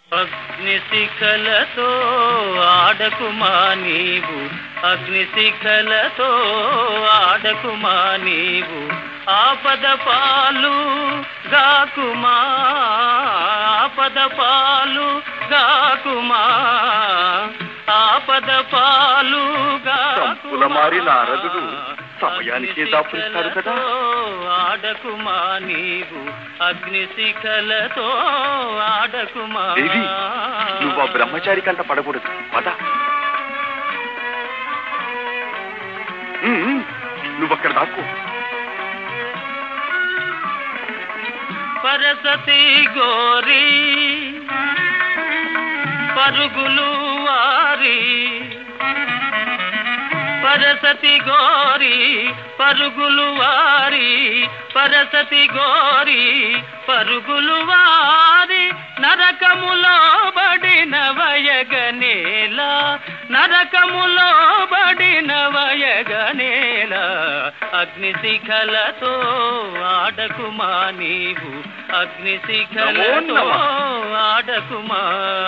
అగ్నిశిఖలతో ఆడకుమా నీవు అగ్నిశిఖలతో ఆడకుమా నీవు ఆపద పాలు గాకుమా ఆపద పాలు గాకుమా ఆపద పాలు సంపుల మారిన అరదుడు సమయానికే దాపురిస్తాడు కదా. ఆడకుమా నీవు అగ్నిశిఖలతో ఆడకుమా దేవి నువ్వు ఆ బ్రహ్మచారి కంట పడకూడదు పద ఉమ్, ఉమ్, నువ్వక్కడ దాక్కు పరసతి గోరి పరుగులు వారి పరసతి గోరి పరుగులు వారి పరసతి గోరి పరుగులు వారి నరకములో బడిన వయగనేల నరకములో బడిన వయగనేల అగ్నిశిఖలతో ఆడకుమా నీవు అగ్నిశిఖలతో నమో నమః. ఆడకుమా